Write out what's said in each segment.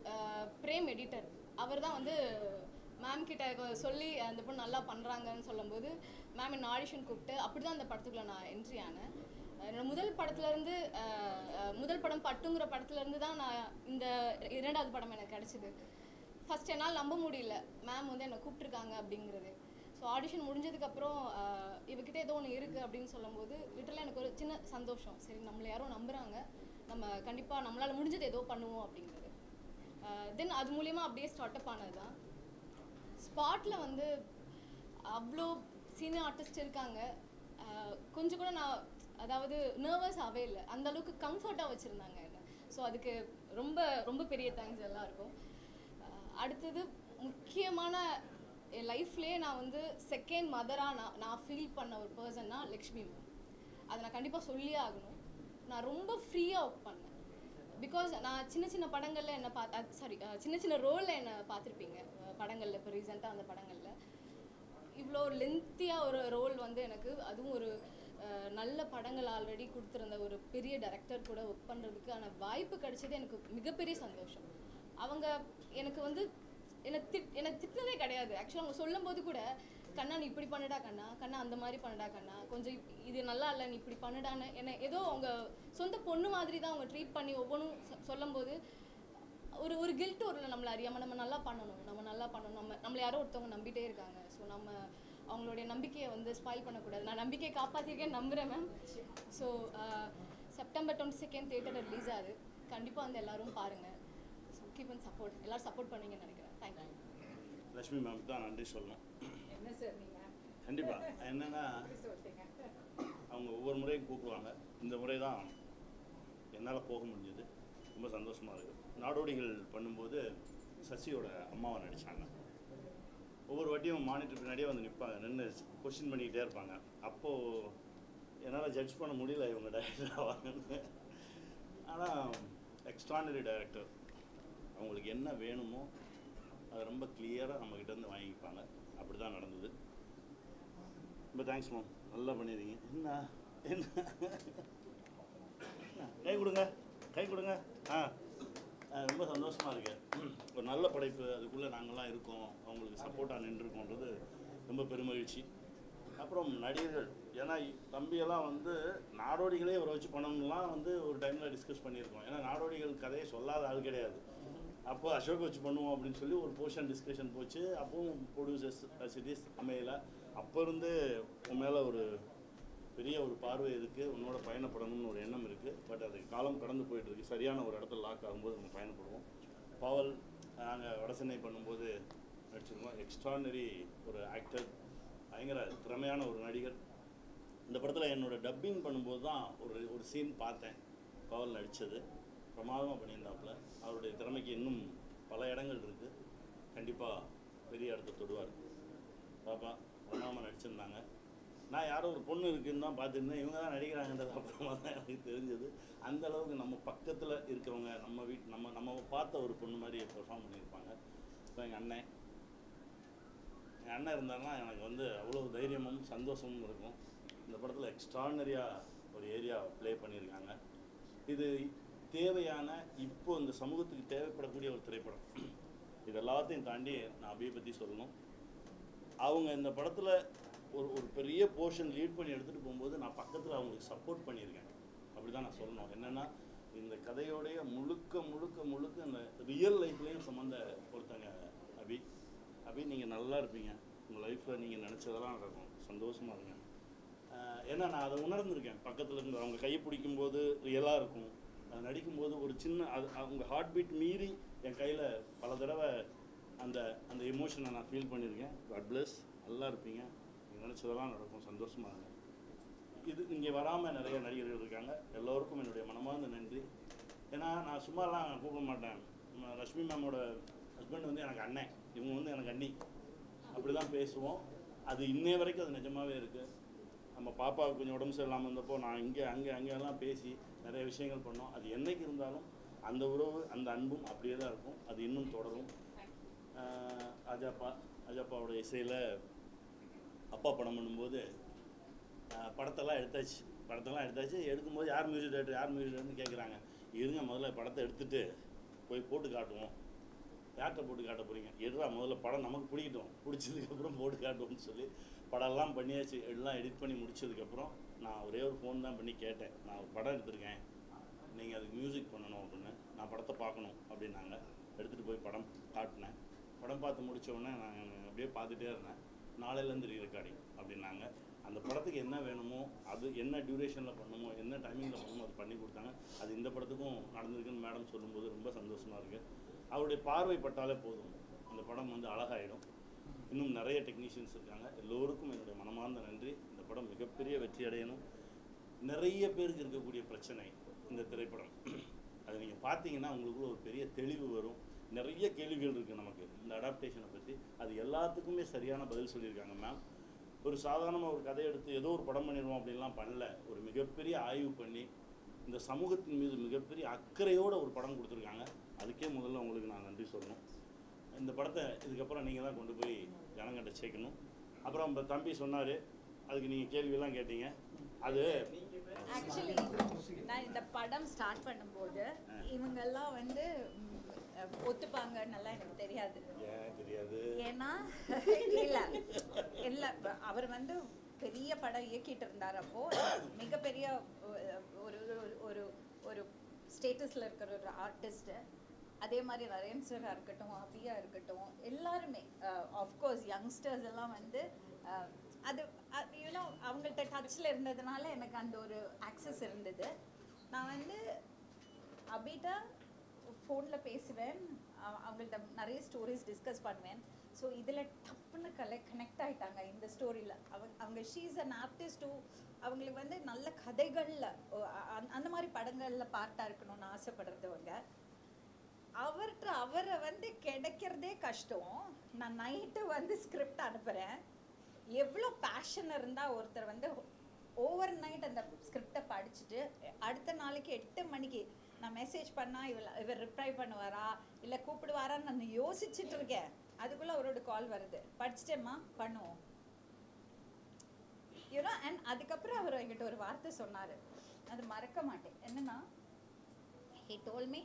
அஹ், frame editor அவர் தான் வந்து ma'am கிட்ட கொ- சொல்லி அந்த பொண்ணு நல்லா பண்ணுறாங்கன்னு சொல்லும்போது மேம் என்ன ஆடிஷன் கூப்பிட்டு அப்படி தான் அந்த படத்துக்குள்ள நான் என்ட்ரி ஆனேன் என்னோட முதல் படத்துலேருந்து முதல் படம் பட்டுங்கிற படத்துலேருந்து தான் நான் இந்த இரண்டாவது படம் எனக்கு கிடச்சிது ஃபர்ஸ்ட் என்னால் நம்ப முடியல மேம் வந்து என்னை கூப்பிட்ருக்காங்க அப்படிங்கிறது ஸோ ஆடிஷன் முடிஞ்சதுக்கப்புறம் இவகிட்ட ஏதோ ஒன்று இருக்குது அப்படின்னு சொல்லும்போது லிட்டரலாக எனக்கு ஒரு சின்ன சந்தோஷம் சரி நம்மளை யாரும் நம்புகிறாங்க நம்ம கண்டிப்பாக நம்மளால் முடிஞ்சது ஏதோ பண்ணுவோம் அப்படிங்கிறது தென் அது மூலியமாக அப்படியே ஸ்டார்ட் அப் ஆனது தான் ஸ்பாட்டில் வந்து அவ்வளோ சீனியர் ஆர்டிஸ்ட் இருக்காங்க அஹ் கொஞ்சம் கூட நான் அதாவது நர்வஸ் ஆகவே இல்லை அந்த அளவுக்கு கம்ஃபர்ட்டாக வச்சுருந்தாங்க என்ன ஸோ அதுக்கு ரொம்ப ரொம்ப பெரிய தேங்க்ஸ் எல்லாருக்கும் அஹ் அடுத்தது முக்கியமான என் லைஃப்லேயே நான் வந்து செகண்ட் மதராக நான் நான் ஃபீல் பண்ண ஒரு பர்சன்னா லக்ஷ்மி மேம் அதை நான் கண்டிப்பாக சொல்லியே ஆகணும் நான் ரொம்ப ஃப்ரீயாக ஒர்க் பண்ணேன் பிகாஸ் நான் சின்ன சின்ன படங்களில் என்ன பார்த்து சாரி சின்ன சின்ன ரோலில் என்னை பார்த்துருப்பீங்க படங்களில் இப்போ ரீசெண்டாக அந்த படங்களில் இவ்வளோ லென்த்தியாக ஒரு ரோல் வந்து எனக்கு அதுவும் ஒரு அஹ், நல்ல படங்கள் ஆல்ரெடி கொடுத்துருந்த ஒரு பெரிய டைரக்டர் கூட ஒர்க் பண்ணுறதுக்கான வாய்ப்பு கிடைச்சது எனக்கு மிகப்பெரிய சந்தோஷம் அவங்க எனக்கு வந்து என்னை திட் என்னை திட்டினதே கிடையாது ஆக்சுவலாக அவங்க சொல்லும்போது கூட கண்ணா நீ இப்படி பண்ணுடா கண்ணா கண்ணா அந்த மாதிரி பண்ணுடா கண்ணா கொஞ்சம் இப்- இது நல்லா இல்லை நீ இப்படி பண்ணுடான்னு என்னை ஏதோ அவங்க சொந்த பொண்ணு மாதிரி தான் அவங்க ட்ரீட் பண்ணி ஒவ்வொன்றும் சொ- சொல்லும்போது ஒரு ஒரு கில்ட் ஒரு நம்மளை அறியாமல் நம்ம நல்லா பண்ணணும் நம்ம நல்லா பண்ணணும் நம்ம நம்மளை யாரோ ஒருத்தவங்க நம்பிட்டே இருக்காங்க ஸோ நம்ம அவங்களுடைய நம்பிக்கையை வந்து ஸ்பாயில் பண்ணக்கூடாது நான் நம்பிக்கையை காப்பாற்றிருக்கேன் நம்புகிறேன் ma'am so September twenty second தேட்டரில் ரிலீஸ் ஆகுது கண்டிப்பாக வந்து எல்லாரும் பாருங்கள் ஸோ கீப் அண்ட் சப்போர்ட் எல்லாரும் சப்போர்ட் பண்ணீங்கன்னு நினைக்கிறேன் தேங்க்யூ லட்சுமி மேம்க்கு தான் நன்றி சொல்லணும் என்ன சார் நீங்க கண்டிப்பாக என்னென்னா எப்படி சொல்றீங்க அவங்க ஒவ்வொரு முறையும் கூப்பிடுவாங்க இந்த முறை தான் என்னால் போக முடிஞ்சது ரொம்ப சந்தோஷமாக இருக்குது நாடோடிகள் பண்ணும்போது சசியோட அம்மாவை நடித்தாங்க ஒவ்வொரு வாட்டியும் மானிட்டர் பின்னாடியே வந்து நிற்பாங்க நின்று கொஷின் பண்ணிக்கிட்டே இருப்பாங்க அப்போது என்னால் ஜட்ஜ் பண்ண முடியல இவங்க டைரக்டர் ஆவாங்கன்னு ஆனால் எக்ஸ்ட்ரானரி டைரக்டர் அவங்களுக்கு என்ன வேணுமோ அதை ரொம்ப கிளியராக நம்மக்கிட்ட இருந்து வாங்கிப்பாங்க அப்படி தான் நடந்தது ரொம்ப தேங்க்ஸ் மேம் நல்லா பண்ணிடுறீங்க என்ன என்ன கை கொடுங்க கை கொடுங்க ஆ ஆ, ரொம்ப சந்தோஷமாக இருக்கு ம், ஒரு நல்ல படைப்பு அதுக்குள்ளே நாங்கள்லாம் இருக்கோம் அவங்களுக்கு சப்போர்ட்டாக நின்றுருக்கோன்றது ரொம்ப பெருமகிழ்ச்சி அப்புறம் நடிகர்கள் ஏன்னா இ- தம்பியெல்லாம் வந்து நாடோடிகளே இவரை வச்சு பண்ணணும்லாம் வந்து ஒரு டைமில் டிஸ்கஸ் பண்ணியிருக்கோம் ஏன்னா நாடோடிகள் கதையை சொல்லாத ஆள் கிடையாது அப்போ அசோக் வச்சு பண்ணுவோம் அப்படின்னு சொல்லி ஒரு போர்ஷன் டிஸ்கஷன் போச்சு அப்பவும் ப்ரொடியூசர்ஸ் சிட்டிஸ் அமையல அப்போ இருந்து உன் மேலே ஒரு பெரிய ஒரு பார்வை இருக்குது உன்னோட பயணப்படணும்னு ஒரு எண்ணம் இருக்குது பட் அது காலம் கடந்து போயிட்டு இருக்கு சரியான ஒரு இடத்துல லாக் ஆகும்போது நம்ம பயணப்படுவோம் பாவல் நாங்கள் வடசென்னை பண்ணும்போது நடிச்சிருக்கோம் எக்ஸ்ட்ரானரி ஒரு ஆக்டர் பயங்கர திறமையான ஒரு நடிகர் இந்த படத்தில் என்னோட டப்பிங் பண்ணும்போது தான் ஒரு ஒரு சீன் பார்த்தேன் பவல் நடித்தது பிரமாதமாக பண்ணியிருந்தாப்புல அவருடைய திறமைக்கு இன்னும் பல இடங்கள் இருக்குது கண்டிப்பாக பெரிய இடத்த தொடுவார் பாப்பா ஒன்றாமல் நடிச்சிருந்தாங்க நான் யாரோ ஒரு பொண்ணு இருக்குன்னு தான் பார்த்துருந்தேன் இவங்க தான் நடிக்கிறாங்கன்றது அப்புறமா தான் எனக்கு தெரிஞ்சது அந்த அளவுக்கு நம்ம பக்கத்தில் இருக்கிறவங்க நம்ம வீட் நம்ம நம்ம பார்த்த ஒரு பொண்ணு மாதிரி பெர்ஃபார்ம் பண்ணியிருப்பாங்க ஸோ எங்கள் அண்ணன் என் அண்ணன் இருந்தாருன்னா எனக்கு வந்து அவ்வளோ தைரியமும் சந்தோஷமும் இருக்கும் இந்த படத்தில் எக்ஸ்ட்ரானரியாக ஒரு ஏரியா ப்ளே பண்ணியிருக்காங்க இது தேவையான இப்போ இந்த சமூகத்துக்கு தேவைப்படக்கூடிய ஒரு திரைப்படம் இது எல்லாத்தையும் தாண்டி நான் அபியை பற்றி சொல்லணும் அவங்க இந்த படத்தில் ஒரு ஒரு பெரிய போர்ஷன் லீட் பண்ணி எடுத்துகிட்டு போகும்போது நான் பக்கத்தில் அவங்களுக்கு சப்போர்ட் பண்ணியிருக்கேன் அப்படி தான் நான் சொல்லணும் என்னென்னா இந்த கதையோடைய முழுக்க முழுக்க முழுக்க இந்த ரியல் லைஃப்லேயும் சம்மந்த ஒருத்தங்க அபி அபி நீங்கள் நல்லா இருப்பீங்க உங்கள் லைஃப்பில் நீங்கள் நினச்சதெல்லாம் நடக்கும் சந்தோஷமாக இருங்க ஆஹ் ஏன்னா நான் அதை உணர்ந்திருக்கேன் பக்கத்தில் இருந்து அவங்க கையை பிடிக்கும்போது ரியலாக இருக்கும் அது நடிக்கும்போது ஒரு சின்ன அது அவங்க ஹார்ட் பீட் மீறி என் கையில் பல தடவை அந்த அந்த எமோஷனை நான் ஃபீல் பண்ணியிருக்கேன் காட் பிளஸ் நல்லா இருப்பீங்க நீங்கள் நினச்சதெல்லாம் நடக்கும் சந்தோஷமாக இருங்க இது இங்கே வராமல் நிறைய நடிகர்கள் இருக்காங்க எல்லோருக்கும் என்னுடைய மனமார்ந்த நன்றி ஏன்னா நான் சும்மாலாம் கூப்பிட மாட்டேன் நம்ம ரஷ்மி மேமோட ஹஸ்பண்ட் வந்து எனக்கு அண்ணன் இவங்க வந்து எனக்கு அண்ணி அப்படி தான் பேசுவோம் அது இன்னைய வரைக்கும் அது நிஜமாவே இருக்குது நம்ம பாப்பாவுக்கு கொஞ்சம் உடம்பு சரியில்லாமல் இருந்தப்போ நான் இங்கே அங்கே அங்கே எல்லாம் பேசி நிறைய விஷயங்கள் பண்ணோம் அது என்னைக்கு இருந்தாலும் அந்த உறவு அந்த அன்பும் அப்படியே தான் இருக்கும் அது இன்னும் தொடரும் ஆஹ் அஜாப்பா அஜாப்பாவோட இசையில் அப்பா படம் பண்ணும்போது ஆஹ் படத்தெல்லாம் எடுத்தாச்சு படத்தெல்லாம் எடுத்தாச்சு எடுக்கும்போது யார் மியூசிக் டேரக்டர் யார் மியூசிக் டேரக்டர்னு கேட்குறாங்க இருங்க முதல்ல படத்தை எடுத்துட்டு போய் போட்டு காட்டுவோம் யார்கிட்ட போட்டு காட்ட போகிறீங்க எடுறா முதல்ல படம் நமக்கு பிடிக்கட்டும் பிடிச்சதுக்கப்புறம் போட்டு காட்டுவோம்னு சொல்லி படம்லாம் பண்ணியாச்சு எல்லாம் எடிட் பண்ணி முடிச்சதுக்கப்புறம் நான் ஒரே ஒரு ஃபோன் தான் பண்ணி கேட்டேன் நான் ஒரு படம் எடுத்திருக்கேன் நீங்கள் அதுக்கு மியூசிக் பண்ணணும் அப்படின்னு நான் படத்தை பார்க்கணும் அப்படின்னாங்க எடுத்துகிட்டு போய் படம் காட்டினேன் படம் பார்த்து முடிச்ச உடனே நான் அப்படியே பார்த்துட்டே இருந்தேன் நாளையிலேருந்து ரீ ரெக்கார்டிங் அப்படின்னாங்க அந்த படத்துக்கு என்ன வேணுமோ அது என்ன டியூரேஷனில் பண்ணணுமோ என்ன டைமிங்கில் பண்ணணுமோ அது பண்ணி கொடுத்தாங்க அது இந்த படத்துக்கும் நடந்திருக்குன்னு மேடம் சொல்லும்போது ரொம்ப சந்தோஷமாக இருக்குது அவருடைய பார்வை பட்டாலே போதும் அந்த படம் வந்து அழகாயிடும் இன்னும் நிறைய டெக்னீஷியன்ஸ் இருக்காங்க எல்லோருக்கும் என்னுடைய மனமார்ந்த நன்றி இந்த படம் மிகப்பெரிய வெற்றி அடையணும் நிறைய பேருக்கு இருக்கக்கூடிய பிரச்சனை இந்த திரைப்படம் அது நீங்கள் பார்த்தீங்கன்னா உங்களுக்குள்ள ஒரு பெரிய தெளிவு வரும் நிறைய கேள்விகள் இருக்குது நமக்கு இந்த அடாப்டேஷனை பற்றி அது எல்லாத்துக்குமே சரியான பதில் சொல்லியிருக்காங்க மேம் ஒரு சாதாரணமாக ஒரு கதை எடுத்து ஏதோ ஒரு படம் பண்ணிடுவோம் அப்படின்லாம் பண்ணல ஒரு மிகப்பெரிய ஆய்வு பண்ணி இந்த சமூகத்தின் மீது மிகப்பெரிய அக்கறையோட ஒரு படம் கொடுத்துருக்காங்க அதுக்கே முதல்ல உங்களுக்கு நான் நன்றி சொல்லணும் இந்த படத்தை இதுக்கப்புறம் நீங்கள் தான் கொண்டு போய் ஜனங்கிட்ட சேர்க்கணும் அப்புறம் இப்போ தம்பி சொன்னார் அதுக்கு நீங்கள் கேள்வியெல்லாம் கேட்டீங்க அது ஆக்சுவலி நான் இந்த படம் ஸ்டார்ட் பண்ணும்போது இவங்கெல்லாம் வந்து ம், அஹ், ஒத்துப்பாங்கன்னெல்லாம் எனக்கு தெரியாது ஏன் தெரியாது ஏன்னா இல்ல இல்ல ப- அவர் வந்து பெரிய படம் இயக்கிட்டு இருந்தார் அப்போ மிகப்பெரிய ஒ- ஒரு ஒரு- ஒரு ஒரு ஸ்டேட்டஸ்ல இருக்கிற ஒரு ஆர்டிஸ்ட் அதே மாதிரி நரேன் சாரா இருக்கட்டும் அபியா இருக்கட்டும் எல்லாருமே ஆஃப்கோர்ஸ் யங்ஸ்டர்ஸ் எல்லாம் வந்து அஹ், அது யூனோ அவங்கள்ட்ட டச்சில் இருந்ததுனால எனக்கு அந்த ஒரு ஆக்சஸ் இருந்தது நான் வந்து அபிட்ட ஃபோனில் பேசுவேன் அவ- அவங்கள்ட்ட நிறைய ஸ்டோரிஸ் டிஸ்கஸ் பண்ணுவேன் ஸோ இதில் டப்புன்னு கலை கனெக்ட் ஆயிட்டாங்க இந்த ஸ்டோரியில் அவங்க அவங்க ஷீஸ் அன் ஆர்டிஸ்ட் அவங்களுக்கு வந்து நல்ல கதைகளில் அந்த மாதிரி படங்களில் பார்ட்டாக இருக்கணும்னு ஆசைப்படுறதவங்க அவர்கிட்ட அவரை வந்து கிடைக்கிறதே கஷ்டம் நான் நைட்டு வந்து ஸ்கிரிப்ட் அனுப்புகிறேன் எவ்வளோ பேஷன் இருந்தால் ஒருத்தர் வந்து ஓவர் நைட் அந்த ஸ்கிரிப்டை படிச்சுட்டு அடுத்த நாளைக்கு எட்டு மணிக்கு நான் மெசேஜ் பண்ணால் இவர் இவர் ரிப்ளை பண்ணுவாரா இல்லை கூப்பிடுவாரான்னு நான் யோசிச்சுட்டு இருக்கேன் அதுக்குள்ளே அவரோட கால் வருது படிச்சிட்டேம்மா பண்ணுவோம் யூனோ அண்ட் அதுக்கப்புறம் அவர் என்கிட்ட ஒரு வார்த்தை சொன்னார் அது மறக்க மாட்டேன் என்னன்னா ஹி டோல் மீ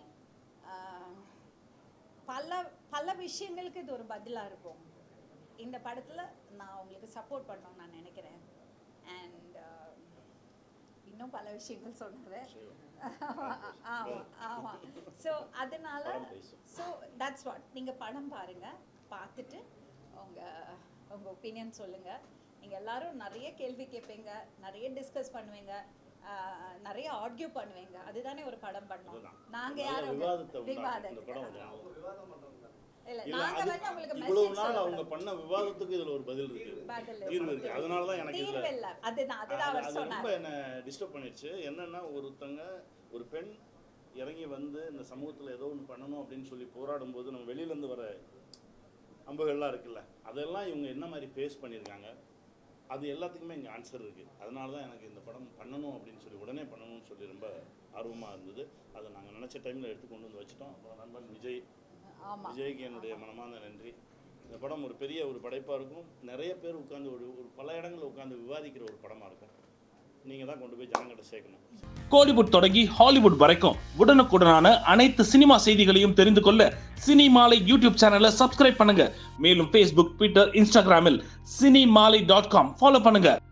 பல பல விஷயங்களுக்கு இது ஒரு பதிலாக இருக்கும் இந்த படத்தில் நான் உங்களுக்கு சப்போர்ட் பண்ணணும்னு நான் நினைக்கிறேன் அண்ட் இன்னும் பல விஷயங்கள் சொன்னாரு ஆமாம் ஆமாம் ஸோ அதனால படம் பேசும். ஸோ தட்ஸ் வாட் நீங்கள் படம் பாருங்க பார்த்துட்டு உங்கள் உங்கள் ஒப்பீனியன் சொல்லுங்கள் நீங்கள் எல்லாரும் நிறைய கேள்வி கேட்பீங்க நிறைய டிஸ்கஸ் பண்ணுவீங்க ஆஹ், நிறைய ஆர்கியூ பண்ணுவீங்க அதுதானே ஒரு படம் பண்ணோம் அதுதான். நாங்க நல்ல யாரும் விவாதத்தை உண்டாக்கும் விவாதம் இந்த படம் வந்து. இல்ல இல்ல, நாங்க அது- வந்து உங்களுக்கு இவ்வளவு மெசேஜ் நாள் அவங்க பண்ண விவாதத்துக்கு இதுல ஒரு பதில் இருக்கு பதில் தீர்வு இருக்கு அதனால தான் எனக்கு இதுல தீர்வு இல்ல அதுதான் அதுதான் அது- அவர் அது ரொம்ப சொன்னார் என்ன டிஸ்டர்ப் பண்ணிடுச்சு என்னன்னா ஒருத்தங்க ஒரு பெண் இறங்கி வந்து இந்த சமூகத்துல ஏதோ ஒன்று பண்ணணும் அப்படின்னு சொல்லி போராடும் போது நம்ம வெளியில இருந்து வர அம்புகள்லாம் இருக்குல்ல அதெல்லாம் இவங்க என்ன மாதிரி ஃபேஸ் பண்ணியிருக்காங்க அது எல்லாத்துக்குமே இங்கே ஆன்சர் இருக்குது அதனால தான் எனக்கு இந்த படம் பண்ணணும் அப்படின்னு சொல்லி உடனே பண்ணணும்னு சொல்லி ரொம்ப ஆர்வமாக இருந்தது அதை நாங்கள் நினச்ச டைமில் எடுத்து கொண்டு வந்து வச்சுட்டோம் அப்புறம் நண்பன் விஜய் ஆமா விஜய்க்கு என்னுடைய மனமார்ந்த நன்றி இந்த படம் ஒரு பெரிய ஒரு படைப்பாக இருக்கும் நிறைய பேர் உட்காந்து ஒரு ஒரு பல இடங்களில் உட்காந்து விவாதிக்கிற ஒரு படமாக இருக்கும் நீங்கள் தான் கொண்டு போய் ஜனங்கிட்ட சேர்க்கணும் கோலிவுட் தொடங்கி ஹாலிவுட் வரைக்கும் உடனுக்குடனான அனைத்து சினிமா செய்திகளையும் தெரிந்து கொள்ள சினிமாலை யூடியூப் சேனலை சப்ஸ்கிரைப் பண்ணுங்க மேலும் ஃபேஸ்புக் ட்விட்டர் இன்ஸ்டாகிராமில் சினிமாலை டாட் காம் ஃபாலோ பண்ணுங்க